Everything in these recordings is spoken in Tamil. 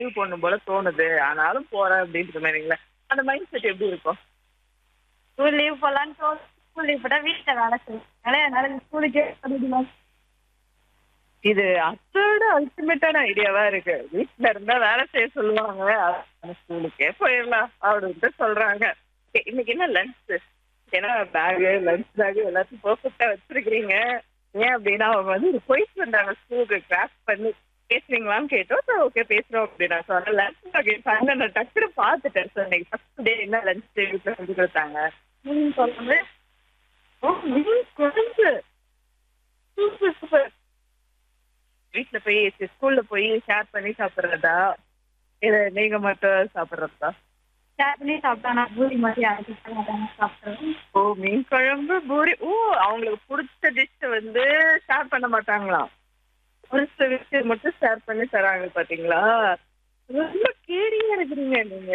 லீவ் போடணும் போல தோணுது ஆனாலும் போறேன் அப்படின்ற மாதிரிங்களா அந்த மைண்ட் செட் எப்படி இருக்கும் ஸ்கூல் லீவ் போடலான்னு தோணும் ஸ்கூல் லீவ் போட்டா வீட்டில் வேலை செய்யணும் அதனால ஸ்கூலுக்கே போயிடலாம் இது அதோட அல்டிமேட்டான ஐடியாவா இருக்கு வீட்டுல இருந்தா வேலை செய்ய சொல்லுவாங்க ஆனா ஸ்கூலுக்கே போயிடலாம் அப்படின்ட்டு சொல்றாங்க Okay, இன்னைக்கு என்ன லஞ்ச் ஏன்னா பேகு லஞ்ச் பேக் எல்லாத்தையும் பர்ஃபெக்டா வச்சிருக்கீங்க ஏன் அப்படின்னா அவங்க வந்து ஒரு போயிட்டு வந்தாங்க ஸ்கூலுக்கு கிராஸ் பண்ணி பேசுறீங்களான்னு கேட்டோம் சார் ஓகே பேசுறோம் அப்படின்னா ஸோ அதனால லஞ்ச் பேக் பண்ண நான் டக்குனு பார்த்துட்டேன் சார் இன்னைக்கு ஃபர்ஸ்ட் டே என்ன லஞ்ச் வீட்டில் செஞ்சு கொடுத்தாங்க ம் சொல்லுங்க ஓ மீன் குழம்பு சூப்பர் சூப்பர் வீட்ல போய் ஸ்கூல்ல போய் ஷேர் பண்ணி சாப்பிடுறதா இல்ல நீங்க மட்டும் சாப்பிடுறதா ஷேர் பண்ணி சாப்பிட்டா நான் பூரி மாதிரி யாருக்கு மாட்டாங்க சாப்பிட்றேன் ஓ மீன் குழம்பு பூரி ஓ அவங்களுக்கு பிடிச்ச டிஷ் வந்து ஷேர் பண்ண மாட்டாங்களாம் பிடிச்ச விஷயம் மட்டும் ஷேர் பண்ணி தராங்க பாத்தீங்களா ரொம்ப கேடியா இருக்கிறீங்க நீங்க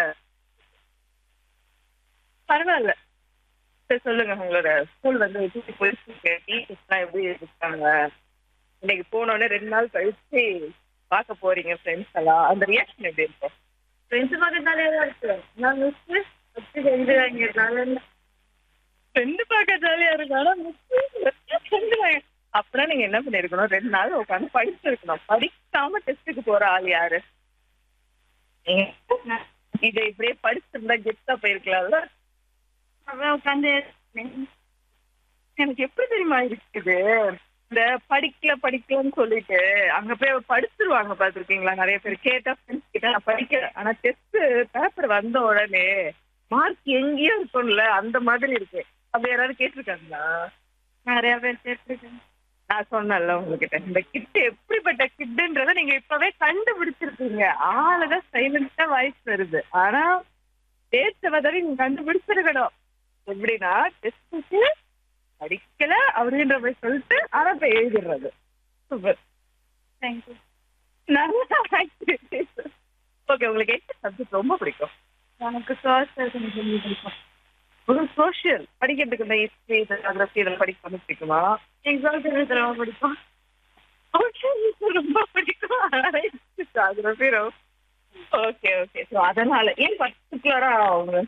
பரவாயில்ல சரி சொல்லுங்க உங்களோட ஸ்கூல் வந்து எப்படி போயிருக்கு டீச்சர்ஸ்லாம் எப்படி இருக்காங்க இன்னைக்கு போனோடனே ரெண்டு நாள் கழிச்சு பார்க்க போறீங்க ஃப்ரெண்ட்ஸ் எல்லாம் அந்த ரியாக்ஷன் எப்படி இருக்கும் ஃப்ரெண்ட்ஸ் பக்கத்தாலே தான் இருக்கு நான் மிஸ் வச்சு செஞ்சுவாங்கிறதுனால ஃப்ரெண்டு பார்க்க ஜாலியா இருக்கு ஆனா மிஸ் அப்படின்னா நீங்க என்ன பண்ணிருக்கணும் ரெண்டு நாள் உட்காந்து படிச்சிருக்கணும் படிக்காம டெஸ்ட்டுக்கு போற ஆள் யாரு நீங்க இதை இப்படியே படிச்சிருந்தா கெத்தா போயிருக்கலாம்ல அப்புறம் உட்காந்து எனக்கு எப்படி தெரியுமா இருக்குது இந்த படிக்கல படிக்கலன்னு சொல்லிட்டு அங்க போய் படிச்சிருவாங்க பாத்திருக்கீங்களா நிறைய பேர் கேட்டா ஃப்ரெண்ட்ஸ் கிட்ட நான் படிக்கல ஆனா டெஸ்ட் பேப்பர் வந்த உடனே மார்க் எங்கேயோ இருக்கும்ல அந்த மாதிரி இருக்கு அப்படி யாராவது கேட்டிருக்காங்களா நிறைய பேர் சேர்த்துருக்கேன் நான் சொன்னேன்ல உங்ககிட்ட இந்த கிட்டு எப்படிப்பட்ட கிட்டுன்றத நீங்க இப்பவே கண்டுபிடிச்சிருக்கீங்க ஆளுதான் சைலண்டா வாய்ஸ் வருது ஆனா டேட்ஸ வதவி நீங்க கண்டுபிடிச்சிருக்கணும் எப்படின்னா டெஸ்ட்டுக்கு படிக்கல அப்படின்ற போய் சொல்லிட்டு ஆனா போய் எழுதிடுறது சூப்பர் தேங்க்யூ நல்லா ஓகே உங்களுக்கு எந்த சப்ஜெக்ட் ரொம்ப பிடிக்கும் எனக்கு சோசியல் கொஞ்சம் சொல்லி பிடிக்கும் ஒரு சோஷியல் படிக்கிறதுக்கு இந்த ஹிஸ்ட்ரி ஜியோகிரபி இதெல்லாம் படிக்க ரொம்ப பிடிக்குமா எக்ஸாம் எழுத ரொம்ப பிடிக்கும் Social ரொம்ப பிடிக்கும் ஜியோகிரபி ஓகே ஓகே ஸோ அதனால ஏன் பர்டிகுலரா அவங்க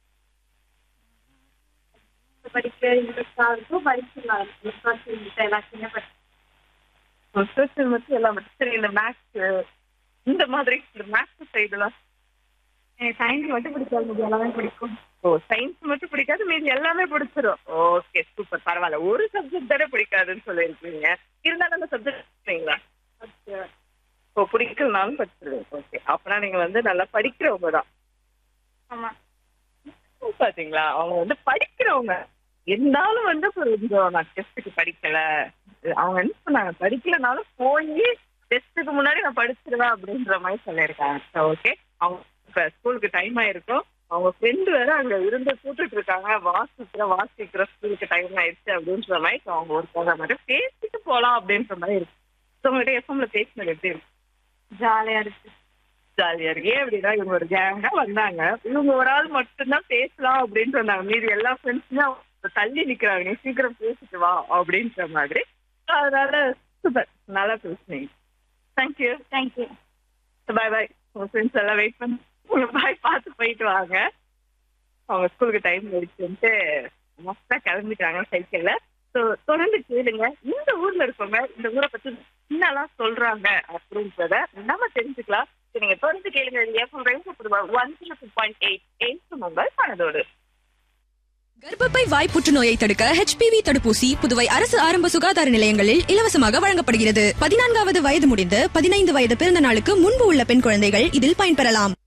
படிக்க இன்ட்ரெஸ்டாக இருக்கும் படிச்சிடலாம் சோசியல் எல்லாத்தையுமே படி சோஷியல் மட்டும் எல்லாம் மட்டும் சரி இந்த மேக்ஸ் இந்த மாதிரி மேக்ஸ் சைடுலாம் எனக்கு சயின்ஸ் மட்டும் பிடிக்காது மீதி எல்லாமே பிடிக்கும் ஓ சயின்ஸ் மட்டும் பிடிக்காது மீதி எல்லாமே பிடிச்சிரும் ஓகே சூப்பர் பரவாயில்ல ஒரு சப்ஜெக்ட் தானே பிடிக்காதுன்னு சொல்லியிருக்கீங்க இருந்தாலும் அந்த சப்ஜெக்ட் படிப்பீங்களா ஓ பிடிக்கலனாலும் படிச்சிருவேன் ஓகே அப்பனா நீங்க வந்து நல்லா படிக்கிறவங்க தான் ஆமாம் பாத்தீங்களா அவங்க வந்து படிக்கிறவங்க இருந்தாலும் வந்து கொஞ்சம் நான் டெஸ்ட்டுக்கு படிக்கல அவங்க என்ன சொன்னாங்க படிக்கலனாலும் போய் டெஸ்ட்டுக்கு முன்னாடி நான் படிச்சிருவேன் அப்படின்ற மாதிரி சொல்லியிருக்காங்க ஓகே அவங்க இப்ப ஸ்கூலுக்கு டைம் ஆயிருக்கும் அவங்க ஃப்ரெண்டு வேற அங்க இருந்து கூப்பிட்டு இருக்காங்க வாசிக்கிற வாசிக்கிற ஸ்கூலுக்கு டைம் ஆயிடுச்சு அப்படின்ற மாதிரி so அவங்க ஒரு போகிற மாதிரி பேசிட்டு போலாம் அப்படின்ற மாதிரி இருக்கு ஸோ உங்கள்கிட்ட எஃப்எம்ல பேசினது எப்படி இருக்கு ஜாலியாக இருக்கு ஜாலியா இருக்கு ஏன் அப்படின்னா இவங்க ஒரு கேங்கா வந்தாங்க இவங்க ஒரு ஆள் மட்டும்தான் பேசலாம் அப்படின்னு சொன்னாங்க மீதி எல்லா ஃப்ரெண்ட்ஸுமே தள்ளி நிக்கிறாங்க நீ சீக்கிரம் பேசிட்டு வா அப்படின்ற மாதிரி அதனால சூப்பர் நல்லா பேசுனீங்க தேங்க்யூ தேங்க்யூ பாய் பாய் உங்க ஃப்ரெண்ட்ஸ் எல்லாம் வெயிட் பண்ணி உங்க பாய் பார்த்து போயிட்டு வாங்க அவங்க ஸ்கூலுக்கு டைம் ஆயிடுச்சுன்ட்டு மொத்தா கிளம்பிட்டாங்க சைக்கிள்ல ஸோ தொடர்ந்து கேளுங்க இந்த ஊர்ல இருக்கவங்க இந்த ஊரை பத்தி என்னெல்லாம் சொல்றாங்க அப்படின்றத நம்ம தெரிஞ்சுக்கலாம் சரி, நீங்க தொடர்ந்து கேளுங்க எஃப்எம் ரெண்டு one zero two point eight eight mobile பணதோடு கர்ப்பப்பை வாய் புற்றுநோயை தடுக்க HPV தடுப்பூசி புதுவை அரசு ஆரம்ப சுகாதார நிலையங்களில் இலவசமாக வழங்கப்படுகிறது பதினான்காவது வயது முடிந்து பதினைந்து வயது பிறந்த நாளுக்கு முன்பு உள்ள பெண் குழந்தைகள் இதில் பயன்பெறலாம்